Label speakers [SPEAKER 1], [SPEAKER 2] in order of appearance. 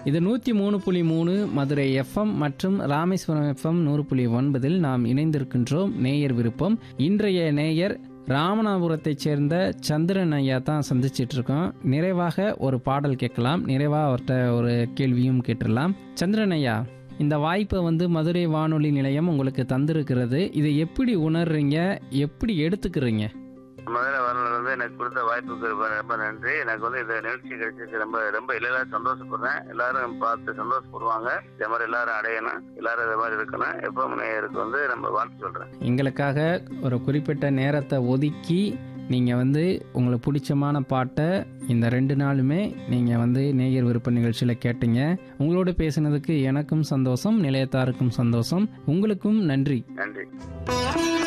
[SPEAKER 1] இது நூற்றி மூணு புள்ளி மூணு மதுரை எஃப்எம் மற்றும் ராமேஸ்வரம் எஃப்எம் நூறு புள்ளி ஒன்பதில் நாம் இணைந்திருக்கின்றோம் நேயர் விருப்பம் இன்றைய நேயர் ராமநாதபுரத்தைச் சேர்ந்த சந்திரன் ஐயா தான் சந்திச்சிட்டு இருக்கோம் நிறைவாக ஒரு பாடல் கேட்கலாம் நிறைவாக அவர்கிட்ட ஒரு கேள்வியும் கேட்டுடலாம் சந்திரன் ஐயா இந்த வாய்ப்பை வந்து மதுரை வானொலி நிலையம் உங்களுக்கு தந்திருக்கிறது இதை எப்படி உணர்றீங்க எப்படி எடுத்துக்கிறீங்க
[SPEAKER 2] மதுரை வரலாறு வந்து எனக்கு கொடுத்த வாய்ப்புக்கு ரொம்ப ரொம்ப நன்றி எனக்கு வந்து இந்த நிகழ்ச்சி கிடைச்சதுக்கு ரொம்ப ரொம்ப எல்லாரும் சந்தோஷப்படுறேன் எல்லாரும் பார்த்து சந்தோஷப்படுவாங்க இதே மாதிரி எல்லாரும் அடையணும் எல்லாரும் இதே மாதிரி இருக்கணும் எப்பவும் நேயருக்கு வந்து நம்ம வாழ்த்து சொல்றேன்
[SPEAKER 1] எங்களுக்காக ஒரு குறிப்பிட்ட நேரத்தை ஒதுக்கி நீங்கள் வந்து உங்களுக்கு பிடிச்சமான பாட்டை இந்த ரெண்டு நாளுமே நீங்கள் வந்து நேயர் விருப்ப நிகழ்ச்சியில் கேட்டீங்க உங்களோட பேசுனதுக்கு எனக்கும் சந்தோஷம் நிலையத்தாருக்கும் சந்தோஷம் உங்களுக்கும் நன்றி
[SPEAKER 2] நன்றி